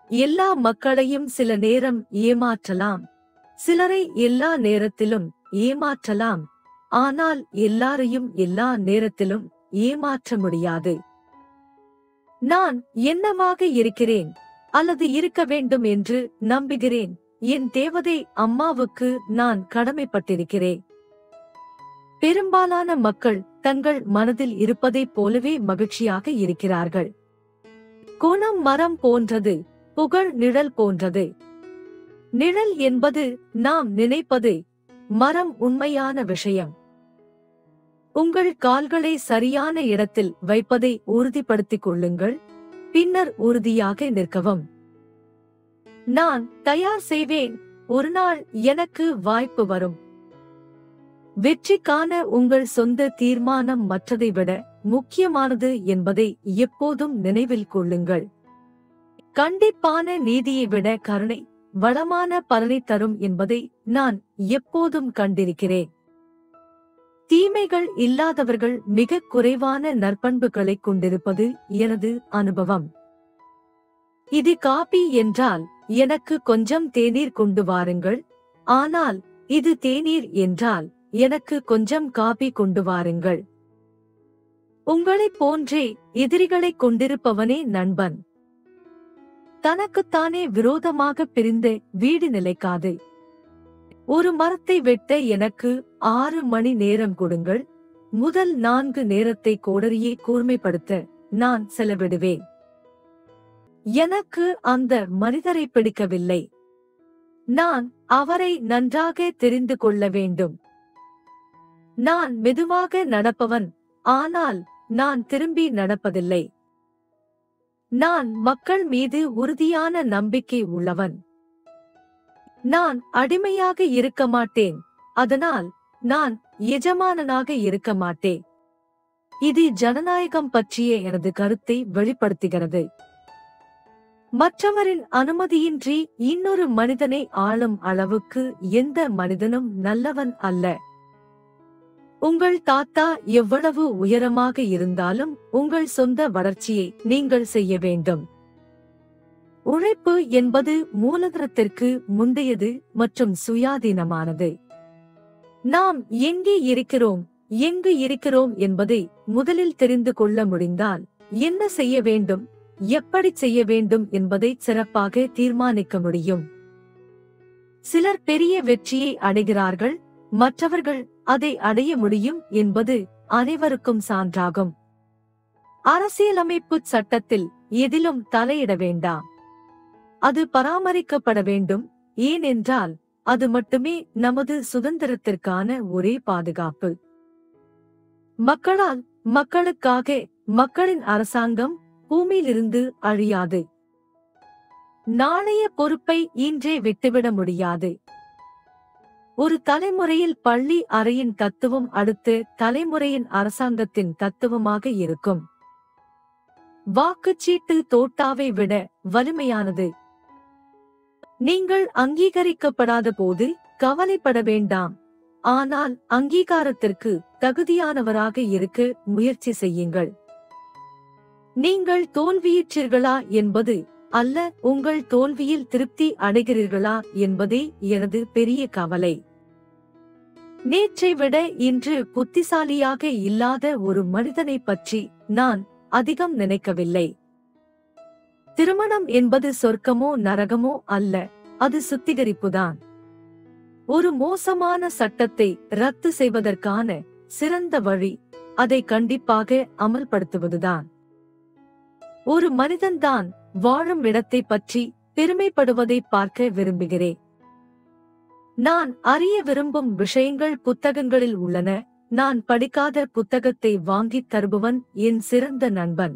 எல்லா மக்களையும் சில நேரம் ஏமாற்றலாம் சிலரை எல்லா நேரத்திலும் ஏமாற்றலாம் ஆனால் எல்லாரையும் எல்லா நேரத்திலும் ஏமாற்ற முடியாது நான் என்னவாக இருக்கிறேன் அல்லது இருக்க வேண்டும் என்று நம்புகிறேன் என் தேவதை அம்மாவுக்கு நான் கடமைப்பட்டிருக்கிறேன் பெரும்பாலான மக்கள் தங்கள் மனதில் இருப்பதைப் போலவே மகிழ்ச்சியாக இருக்கிறார்கள் குணம் மரம் போன்றது புகழ் நிழல் போன்றது நிழல் என்பது நாம் நினைப்பது மரம் உண்மையான விஷயம் உங்கள் கால்களை சரியான இடத்தில் வைப்பதை உறுதிப்படுத்திக் கொள்ளுங்கள் பின்னர் உறுதியாக நிற்கவும் நான் தயார் செய்வேன் ஒரு நாள் எனக்கு வாய்ப்பு வரும் வெற்றிக்கான உங்கள் சொந்த தீர்மானம் மற்றதை விட முக்கியமானது என்பதை எப்போதும் நினைவில் கொள்ளுங்கள் கண்டிப்பான நீதியை விட கருணை வளமான பலனை தரும் என்பதை நான் எப்போதும் கண்டிருக்கிறேன் தீமைகள் இல்லாதவர்கள் மிக குறைவான நற்பண்புகளைக் கொண்டிருப்பது எனது அனுபவம் இது காபி என்றால் எனக்கு கொஞ்சம் தேநீர் கொண்டு வாருங்கள் ஆனால் இது தேநீர் என்றால் எனக்கு கொஞ்சம் காபி கொண்டு வாருங்கள் உங்களைப் போன்றே எதிரிகளைக் கொண்டிருப்பவனே நண்பன் தனக்குத்தானே விரோதமாக பிரிந்த வீடு நிலைக்காது ஒரு மரத்தை வெட்ட எனக்கு ஆறு மணி நேரம் கொடுங்கள் முதல் நான்கு நேரத்தை கோடரியை கூர்மைப்படுத்த நான் செலவிடுவேன் எனக்கு அந்த மனிதரை பிடிக்கவில்லை நான் அவரை நன்றாக தெரிந்து கொள்ள வேண்டும் நான் மெதுவாக நடப்பவன் ஆனால் நான் திரும்பி நடப்பதில்லை நான் மக்கள் மீது உறுதியான நம்பிக்கை உள்ளவன் நான் அடிமையாக இருக்க மாட்டேன் அதனால் நான் எஜமானனாக இருக்க மாட்டேன் இது ஜனநாயகம் பற்றிய எனது கருத்தை வெளிப்படுத்துகிறது மற்றவரின் அனுமதியின்றி இன்னொரு மனிதனை ஆளும் அளவுக்கு எந்த மனிதனும் நல்லவன் அல்ல உங்கள் தாத்தா எவ்வளவு உயரமாக இருந்தாலும் உங்கள் சொந்த வளர்ச்சியை நீங்கள் செய்ய வேண்டும் உழைப்பு என்பது மூலதனத்திற்கு முந்தையது மற்றும் சுயாதீனமானது நாம் எங்கே இருக்கிறோம் எங்கு இருக்கிறோம் என்பதை முதலில் தெரிந்து கொள்ள முடிந்தால் என்ன செய்ய வேண்டும் எப்படி செய்ய வேண்டும் என்பதை சிறப்பாக தீர்மானிக்க முடியும் சிலர் பெரிய வெற்றியை அடைகிறார்கள் மற்றவர்கள் அதை அடைய முடியும் என்பது அனைவருக்கும் சான்றாகும் அரசியலமைப்பு சட்டத்தில் எதிலும் தலையிட வேண்டாம் அது பராமரிக்கப்பட வேண்டும் ஏனென்றால் அது மட்டுமே நமது சுதந்திரத்திற்கான ஒரே பாதுகாப்பு மக்களால் மக்களுக்காக மக்களின் அரசாங்கம் பூமியிலிருந்து அழியாது நாளைய பொறுப்பை இன்றே விட்டுவிட முடியாது ஒரு தலைமுறையில் பள்ளி அறையின் தத்துவம் அடுத்து தலைமுறையின் அரசாங்கத்தின் தத்துவமாக இருக்கும் வாக்குச்சீட்டு தோட்டாவை விட வலிமையானது நீங்கள் அங்கீகரிக்கப்படாத போது கவலைப்பட வேண்டாம் ஆனால் அங்கீகாரத்திற்கு தகுதியானவராக இருக்க முயற்சி செய்யுங்கள் நீங்கள் தோல்வியுற்றீர்களா என்பது அல்ல உங்கள் தோல்வியில் திருப்தி அடைகிறீர்களா என்பதே எனது பெரிய கவலை நேற்றை விட இன்று புத்திசாலியாக இல்லாத ஒரு மனிதனை பற்றி நான் அதிகம் நினைக்கவில்லை திருமணம் என்பது சொர்க்கமோ நரகமோ அல்ல அது சுத்திகரிப்புதான் ஒரு மோசமான சட்டத்தை ரத்து செய்வதற்கான சிறந்த வழி அதை கண்டிப்பாக அமல்படுத்துவதுதான் ஒரு மனிதன்தான் வாழும் இடத்தை பற்றி பெருமைப்படுவதை பார்க்க விரும்புகிறேன் நான் அறிய விரும்பும் விஷயங்கள் புத்தகங்களில் உள்ளன நான் படிக்காத புத்தகத்தை வாங்கித் தருபவன் என் சிறந்த நண்பன்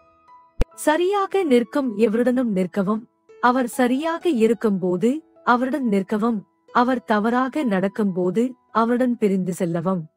சரியாக நிற்கும் எவருடனும் நிற்கவும் அவர் சரியாக இருக்கும்போது அவருடன் நிற்கவும் அவர் தவறாக நடக்கும்போது அவருடன் பிரிந்து செல்லவும்